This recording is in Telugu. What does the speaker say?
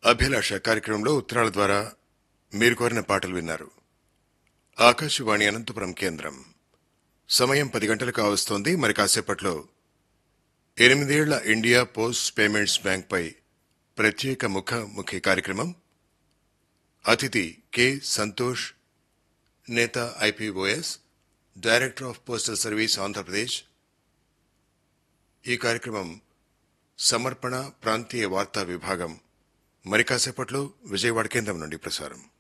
అభిలాష కార్యక్రమంలో ఉత్తరాల ద్వారా మీరు కోరిన పాటలు విన్నారు ఆకాశవాణి అనంతపురం కేంద్రం సమయం పది గంటలు కావస్తోంది మరి కాసేపట్లో ఎనిమిదేళ్ల ఇండియా పోస్ట్ పేమెంట్స్ బ్యాంక్పై ప్రత్యేక ముఖాముఖి కార్యక్రమం అతిథి K Santosh Netha IPOS director of postal service Andhra Pradesh ఈ కార్యక్రమం సమర్పణ ప్రాంతీయ వార్తా విభాగం మరి కాసేపట్లో విజయవాడ కేంద్రం నుండి ప్రసారం